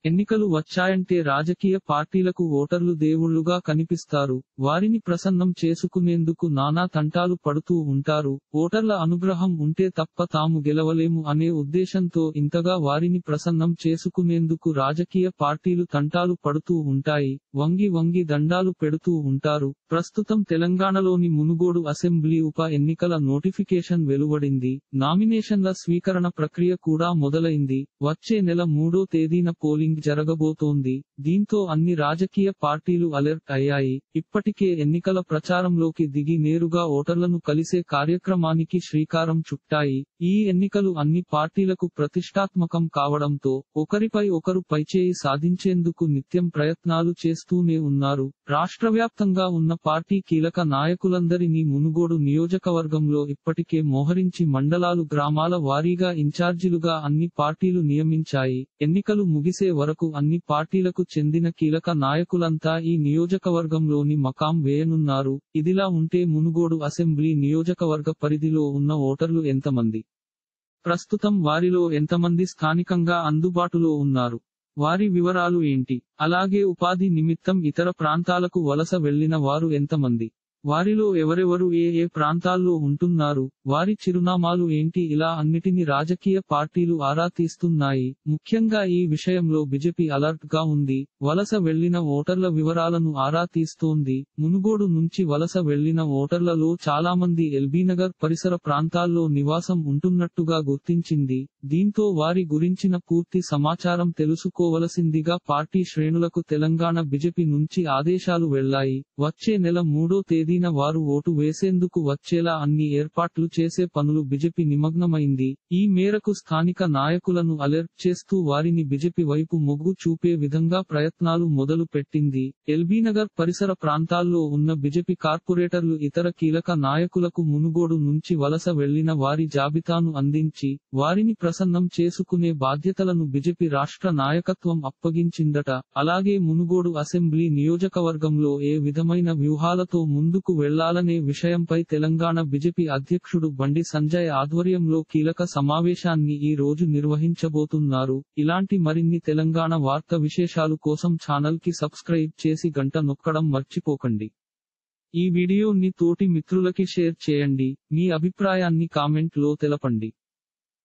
ఎన్నికలు వచ్చాయంటే రాజకీయ పార్టీలకు ఓటర్లు దేవుళ్లుగా కనిపిస్తారు వారిని ప్రసన్నం చేసుకునేందుకు నానా తంటాలు పడుతూ ఉంటారు ఓటర్ల అనుగ్రహం ఉంటే తప్ప తాము గెలవలేము అనే ఉద్దేశంతో ఇంతగా వారిని ప్రసన్నం చేసుకునేందుకు రాజకీయ పార్టీలు తంటాలు పడుతూ ఉంటాయి వంగి వంగి దండాలు పెడుతూ ఉంటారు ప్రస్తుతం తెలంగాణలోని మునుగోడు అసెంబ్లీ ఉప ఎన్నికల నోటిఫికేషన్ వెలువడింది నామినేషన్ల స్వీకరణ ప్రక్రియ కూడా మొదలైంది వచ్చే నెల మూడో తేదీన పోలింగ్ జరగబోతోంది దీంతో అన్ని రాజకీయ పార్టీలు అలర్ట్ అయ్యాయి ఇప్పటికే ఎన్నికల ప్రచారంలోకి దిగి నేరుగా ఓటర్లను కలిసే కార్యక్రమానికి శ్రీకారం చుట్టాయి ఈ ఎన్నికలు అన్ని పార్టీలకు ప్రతిష్టాత్మకం కావడంతో ఒకరిపై ఒకరు పైచేయి సాధించేందుకు నిత్యం ప్రయత్నాలు చేస్తూనే ఉన్నారు రాష్ట్ర వ్యాప్తంగా ఉన్న పార్టీ కీలక నాయకులందరినీ మునుగోడు నియోజకవర్గంలో ఇప్పటికే మోహరించి మండలాలు గ్రామాల వారీగా ఇన్ఛార్జీలుగా అన్ని పార్టీలు నియమించాయి ఎన్నికలు ముగిసే వరకు అన్ని పార్టీలకు చెందిన కీలక నాయకులంతా ఈ నియోజకవర్గంలోని మకాం వేయనున్నారు ఇదిలా ఉంటే మునుగోడు అసెంబ్లీ నియోజకవర్గ పరిధిలో ఉన్న ఓటర్లు ఎంతమంది ప్రస్తుతం వారిలో ఎంతమంది స్థానికంగా అందుబాటులో ఉన్నారు వారి వివరాలు ఏంటి అలాగే ఉపాధి నిమిత్తం ఇతర ప్రాంతాలకు వలస వెళ్లిన వారు ఎంతమంది వారిలో ఎవరెవరు ఏ ఏ ప్రాంతాల్లో ఉంటున్నారు వారి చిరునామాలు ఏంటి ఇలా అన్నిటిని రాజకీయ పార్టీలు ఆరా తీస్తున్నాయి ముఖ్యంగా ఈ విషయంలో బిజెపి అలర్ట్ గా ఉంది వలస వెళ్లిన ఓటర్ల వివరాలను ఆరా తీస్తోంది మునుగోడు నుంచి వలస వెళ్లిన ఓటర్లలో చాలా మంది ఎల్బీనగర్ పరిసర ప్రాంతాల్లో నివాసం ఉంటున్నట్టుగా గుర్తించింది దీంతో వారి గురించిన పూర్తి సమాచారం తెలుసుకోవలసిందిగా పార్టీ శ్రేణులకు తెలంగాణ బిజెపి నుంచి ఆదేశాలు వెళ్లాయి వచ్చే నెల మూడో తేదీన వారు ఓటు వేసేందుకు వచ్చేలా అన్ని ఏర్పాట్లు చేసే పనులు బిజెపి నిమగ్నమైంది ఈ మేరకు స్థానిక నాయకులను అలర్ట్ చేస్తూ వారిని బిజెపి వైపు మొగ్గు చూపే విధంగా ప్రయత్నాలు మొదలు పెట్టింది ఎల్బీనగర్ పరిసర ప్రాంతాల్లో ఉన్న బిజెపి కార్పొరేటర్లు ఇతర కీలక నాయకులకు మునుగోడు నుంచి వలస వెళ్లిన వారి జాబితాను అందించి వారిని ప్రసన్నం చేసుకునే బాధ్యతలను బిజెపి రాష్ట్ర నాయకత్వం అప్పగించిందట అలాగే మునుగోడు అసెంబ్లీ నియోజకవర్గంలో ఏ విధమైన వ్యూహాలతో ముందుకు వెళ్లాలనే విషయంపై తెలంగాణ బిజెపి అధ్యక్షుడు బండి సంజయ్ ఆధ్వర్యంలో కీలక సమావేశాన్ని ఈ రోజు నిర్వహించబోతున్నారు ఇలాంటి మరిన్ని తెలంగాణ వార్త విశేషాలు కోసం ఛానల్ కి సబ్స్క్రైబ్ చేసి గంట నొక్కడం మర్చిపోకండి ఈ వీడియోని తోటి మిత్రులకి షేర్ చేయండి మీ అభిప్రాయాన్ని కామెంట్ లో తెలపండి